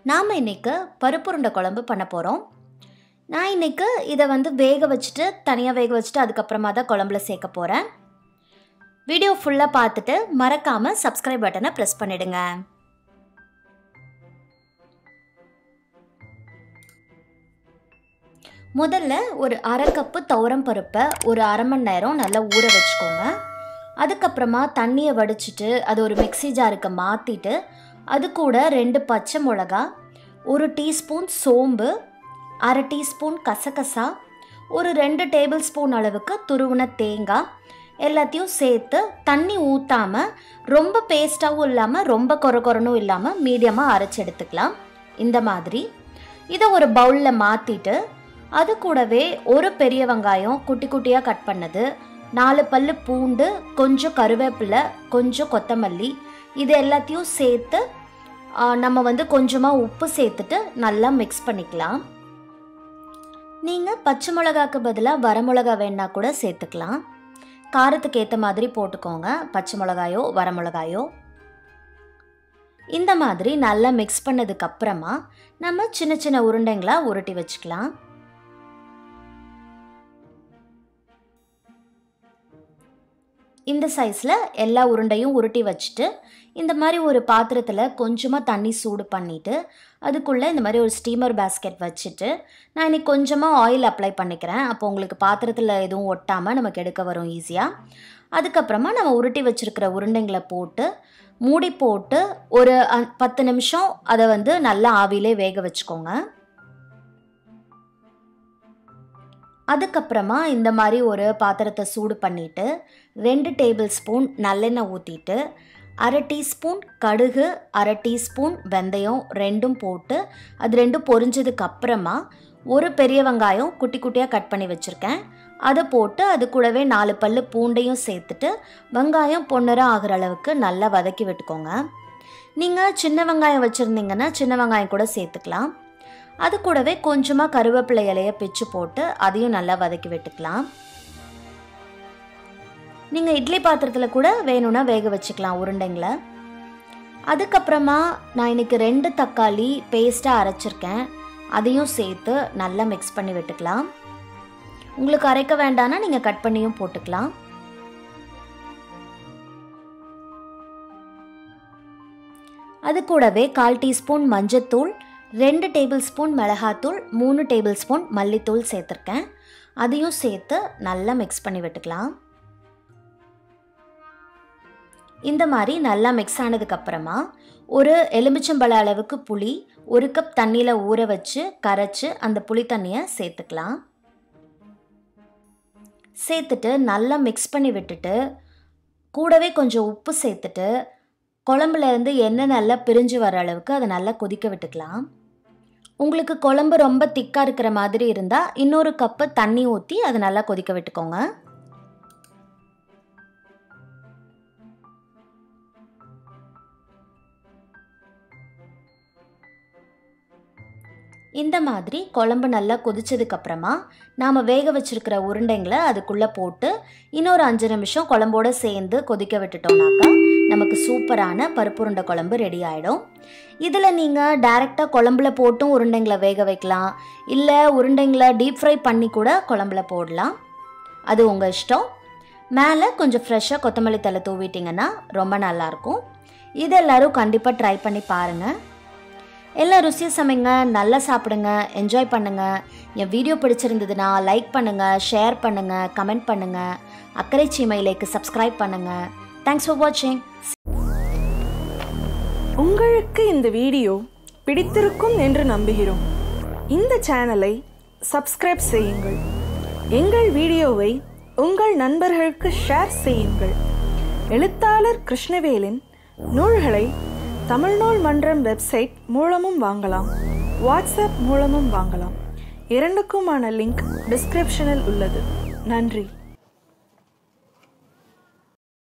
நாம் இன்னைக்கு பருப்புருண்டை குழம்பு பண்ண போகிறோம் நான் இன்னைக்கு இதை வந்து வேக வச்சுட்டு தனியாக வேக வச்சுட்டு அதுக்கப்புறமா தான் குழம்புல சேர்க்க போகிறேன் வீடியோ ஃபுல்லாக பார்த்துட்டு மறக்காமல் சப்ஸ்கிரைப் பட்டனை ப்ரெஸ் பண்ணிடுங்க முதல்ல ஒரு அரை கப்பு துவரம் பருப்பை ஒரு அரை மணி நேரம் நல்லா ஊற வச்சுக்கோங்க அதுக்கப்புறமா தண்ணியை வடிச்சிட்டு அது ஒரு மிக்ஸி ஜாருக்கு மாற்றிட்டு அது கூட ரெண்டு பச்சை மிளகா ஒரு டீஸ்பூன் சோம்பு அரை டீஸ்பூன் கசகசா ஒரு ரெண்டு டேபிள் ஸ்பூன் அளவுக்கு துருவின தேங்காய் எல்லாத்தையும் சேர்த்து தண்ணி ஊற்றாமல் ரொம்ப பேஸ்ட்டாகவும் இல்லாமல் ரொம்ப கொர கொரனும் இல்லாமல் மீடியமாக அரைச்சி எடுத்துக்கலாம் இந்த மாதிரி இதை ஒரு பவுலில் மாற்றிட்டு அது கூடவே ஒரு பெரிய வெங்காயம் குட்டி குட்டியாக கட் பண்ணது நாலு பல்லு பூண்டு கொஞ்சம் கருவேப்பிலை கொஞ்சம் கொத்தமல்லி இது எல்லாத்தையும் சேர்த்து ஆ, நம்ம வந்து கொஞ்சமாக உப்பு சேர்த்துட்டு நல்லா மிக்ஸ் பண்ணிக்கலாம் நீங்கள் பச்சை மிளகாக்கு பதிலாக வரமிளகா வேணா கூட சேர்த்துக்கலாம் காரத்துக்கு ஏற்ற மாதிரி போட்டுக்கோங்க பச்சை மிளகாயோ வரமிளகாயோ இந்த மாதிரி நல்லா மிக்ஸ் பண்ணதுக்கு அப்புறமா நம்ம சின்ன சின்ன உருண்டைங்களா உருட்டி வச்சுக்கலாம் இந்த சைஸில் எல்லா உருண்டையும் உருட்டி வச்சுட்டு இந்த மாதிரி ஒரு பாத்திரத்தில் கொஞ்சமாக தண்ணி சூடு பண்ணிவிட்டு அதுக்குள்ளே இந்த மாதிரி ஒரு ஸ்டீமர் பேஸ்கெட் வச்சுட்டு நான் இன்னைக்கு கொஞ்சமாக ஆயில் அப்ளை பண்ணிக்கிறேன் அப்போ உங்களுக்கு பாத்திரத்தில் எதுவும் ஒட்டாமல் நமக்கு எடுக்க வரும் ஈஸியாக அதுக்கப்புறமா நம்ம உருட்டி வச்சுருக்கிற உருண்டைங்களை போட்டு மூடி போட்டு ஒரு அ- பத்து நிமிஷம் அதை வந்து நல்லா ஆவியிலே வேக வச்சுக்கோங்க அதுக்கப்புறமா இந்த மாதிரி ஒரு பாத்திரத்தை சூடு பண்ணிவிட்டு ரெண்டு டேபிள் ஸ்பூன் நல்லெண்ணெய் ஊற்றிட்டு அரை டீஸ்பூன் கடுகு அரை டீஸ்பூன் வெந்தயம் ரெண்டும் போட்டு அது ரெண்டும் பொரிஞ்சதுக்கு அப்புறமா ஒரு பெரிய வெங்காயம் குட்டி குட்டியாக கட் பண்ணி வச்சுருக்கேன் அதை போட்டு அது கூடவே நாலு பல்லு பூண்டையும் சேர்த்துட்டு வெங்காயம் பொன்னிறம் ஆகிற அளவுக்கு நல்லா வதக்கி விட்டுக்கோங்க நீங்கள் சின்ன வெங்காயம் வச்சுருந்தீங்கன்னா சின்ன வெங்காயம் கூட சேர்த்துக்கலாம் அது கூடவே கொஞ்சமாக கருவேப்பிலை இலைய பிச்சு போட்டு அதையும் நல்லா வதக்கி விட்டுக்கலாம் நீங்கள் இட்லி பாத்திரத்தில் கூட வேணும்னா வேக வச்சுக்கலாம் உருண்டைங்களை அதுக்கப்புறமா நான் இன்னைக்கு ரெண்டு தக்காளி பேஸ்ட்டாக அரைச்சிருக்கேன் அதையும் சேர்த்து நல்லா மிக்ஸ் பண்ணி விட்டுக்கலாம் உங்களுக்கு அரைக்க வேண்டாம்னா நீங்கள் கட் பண்ணியும் போட்டுக்கலாம் அது கூடவே கால் டீஸ்பூன் மஞ்சத்தூள் ரெண்டு டேபிள் ஸ்பூன் மிளகாத்தூள் மூணு டேபிள் ஸ்பூன் மல்லித்தூள் சேர்த்துருக்கேன் அதையும் சேர்த்து நல்லா மிக்ஸ் பண்ணி விட்டுக்கலாம் இந்த மாதிரி நல்லா மிக்ஸ் ஆனதுக்கப்புறமா ஒரு எலுமிச்சம்பழ அளவுக்கு புளி ஒரு கப் தண்ணியில் ஊற வச்சு கரைச்சி அந்த புளி தண்ணியை சேர்த்துக்கலாம் சேர்த்துட்டு நல்லா மிக்ஸ் பண்ணி விட்டுட்டு கூடவே கொஞ்சம் உப்பு சேர்த்துட்டு குழம்புல இருந்து எண்ணெய் நல்லா பிரிஞ்சு வர அளவுக்கு அதை நல்லா கொதிக்க விட்டுக்கலாம் உங்களுக்கு குழம்பு ரொம்ப திக்காக இருக்கிற மாதிரி இருந்தால் இன்னொரு கப்பு தண்ணி ஊற்றி அதை நல்லா கொதிக்க விட்டுக்கோங்க இந்த மாதிரி குழம்பு நல்லா கொதிச்சதுக்கு அப்புறமா நாம் வேக வச்சிருக்கிற உருண்டைங்களை அதுக்குள்ளே போட்டு இன்னொரு அஞ்சு நிமிஷம் குழம்போட சேர்ந்து கொதிக்க விட்டுட்டோம்னாக்கா நமக்கு சூப்பரான பருப்புருண்டை குழம்பு ரெடி ஆகிடும் இதில் நீங்கள் டைரெக்டாக குழம்புல போட்டும் உருண்டைங்களை வேக வைக்கலாம் இல்லை உருண்டைங்களை டீப் ஃப்ரை பண்ணி கூட குழம்புல போடலாம் அது உங்கள் இஷ்டம் மேலே கொஞ்சம் ஃப்ரெஷ்ஷாக கொத்தமல்லி தலை தூவிட்டிங்கன்னா ரொம்ப நல்லாயிருக்கும் இது எல்லாரும் கண்டிப்பாக ட்ரை பண்ணி பாருங்கள் எல்லாம் ருசியாக சமைங்க நல்லா சாப்பிடுங்க என்ஜாய் பண்ணுங்க என் வீடியோ பிடிச்சிருந்ததுன்னா லைக் பண்ணுங்க ஷேர் பண்ணுங்க கமெண்ட் பண்ணுங்க அக்கறை சீமையிலேக்கு சப்ஸ்கிரைப் பண்ணுங்க தேங்க்ஸ் ஃபார் வாட்சிங் உங்களுக்கு இந்த வீடியோ பிடித்திருக்கும் என்று நம்புகிறோம் இந்த சேனலை சப்ஸ்கிரைப் செய்யுங்கள் எங்கள் வீடியோவை உங்கள் நண்பர்களுக்கு ஷேர் செய்யுங்கள் எழுத்தாளர் கிருஷ்ணவேலின் நூல்களை தமிழ்நூல் மன்றம் வெப்சைட் மூலமும் வாங்கலாம் வாட்ஸ்அப் மூலமும் வாங்கலாம் இரண்டுக்குமான லிங்க் டிஸ்கிரிப்ஷனில் உள்ளது நன்றி